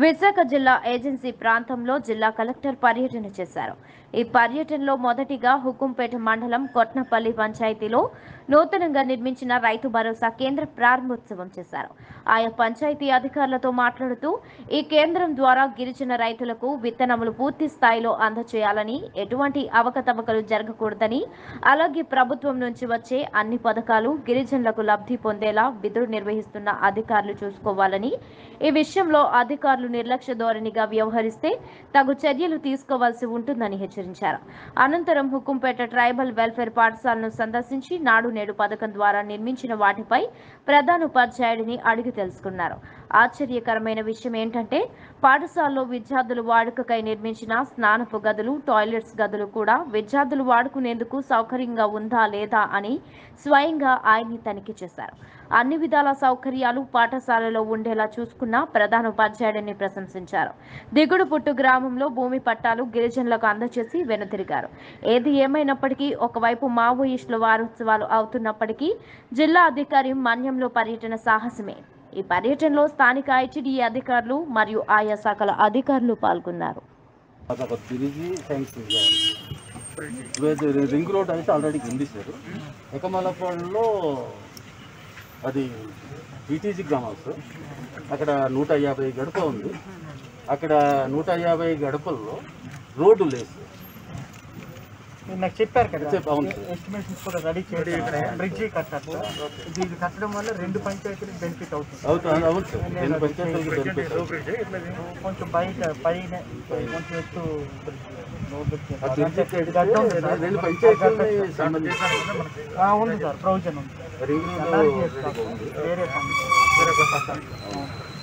విశాఖ జిల్లా ఏజెన్సీ ప్రాంతంలో జిల్లా కలెక్టర్ పర్యటన చేశారు ఈ పర్యటనలో మొదటిగా హుకుంపేట మండలం కొట్నపల్లి పంచాయతీలో నూతనంగా నిర్మించిన రైతు భరోసా కేంద్ర ప్రారంభోత్సవం చేశారు ఆయా పంచాయతీ అధికారులతో మాట్లాడుతూ ఈ కేంద్రం ద్వారా గిరిజన రైతులకు విత్తనములు పూర్తి స్థాయిలో అందజేయాలని ఎటువంటి అవకతవకలు జరగకూడదని అలాగే ప్రభుత్వం నుంచి వచ్చే అన్ని పథకాలు గిరిజనులకు లబ్ధి పొందేలా విధులు నిర్వహిస్తున్న అధికారులు చూసుకోవాలని ఈ విషయంలో అధికారులు నిర్లక్ష్య ధోరణిగా వ్యవహరిస్తే తగు చర్యలు తీసుకోవాల్సి ఉంటుందని హెచ్చరించారు అనంతరం హుకుంపేట ట్రైబల్ వెల్ఫేర్ పాఠశాలను సందర్శించి నాడు నేడు పథకం ద్వారా నిర్మించిన వాటిపై ప్రధాన ఉపాధ్యాయుడిని అడిగి తెలుసుకున్నారు ఆశ్చర్యకరమైన విషయం ఏంటంటే పాఠశాలలో విద్యార్థులు వాడుకకై నిర్మించిన స్నానపు గదులు టాయిలెట్స్ గదులు కూడా విద్యార్థులు వాడుకునేందుకు సౌకర్యంగా ఉందా లేదా అని స్వయంగా ఆయన్ని తనిఖీ చేశారు అన్ని విధాల సౌకర్యాలు పాఠశాలలో ఉండేలా చూసుకున్న ప్రధాన ఉపాధ్యాయుడిని ప్రశంసించారు దిగుడు పుట్టు గ్రామంలో భూమి పట్టాలు గిరిజనులకు అందజేసి వెనుతిరిగారు ఏది ఏమైనప్పటికీ ఒకవైపు మావోయిస్టుల వారోత్సవాలు అవుతున్నప్పటికీ జిల్లా అధికారి మన్యంలో పర్యటన సాహసమే ఈ పర్యటనలో స్థానిక ఐటీడీ అధికారులు మరియు ఆయా శాఖల అధికారులు పాల్గొన్నారు అదొక తిరిగి శాంక్షన్ చేయాలి ఇప్పుడు అయితే రింగ్ రోడ్ అయితే ఆల్రెడీ గండిస్తారు ఎకమలపాడులో అది బీటీసీ గ్రామాల్స్ అక్కడ నూట యాభై గడప ఉంది అక్కడ నూట యాభై గడపల్లో రోడ్డు లేదు మీరు నాకు చెప్పారు కదా చెప్పు, అవును సార్. ఎస్టిమేషన్స్ కూడా రెడీ చేయాలి బ్రిడ్జ్ కట్టాలి ఇది ఇది కట్టడం వల్ల రెండు పంచాయతీలకు బెనిఫిట్ అవుతుంది అవుతుంది అవును సార్ రెండు పంచాయతీలకి బెనిఫిట్ అవుతుంది. కొంచెం బయట పైన కొంచెం ఎత్తు ఆ బ్రిడ్జ్ కడితే గడ్డ ఉంది సార్. రెండు పంచాయతీలకి సంబంధించి ఆ, ఉంది సార్ ప్రొవిజన్ ఉంది రింగ్ రోడ్ అలాగే రెడీగా చేస్తాం. ఉంది వేరే పని. వేరే పని.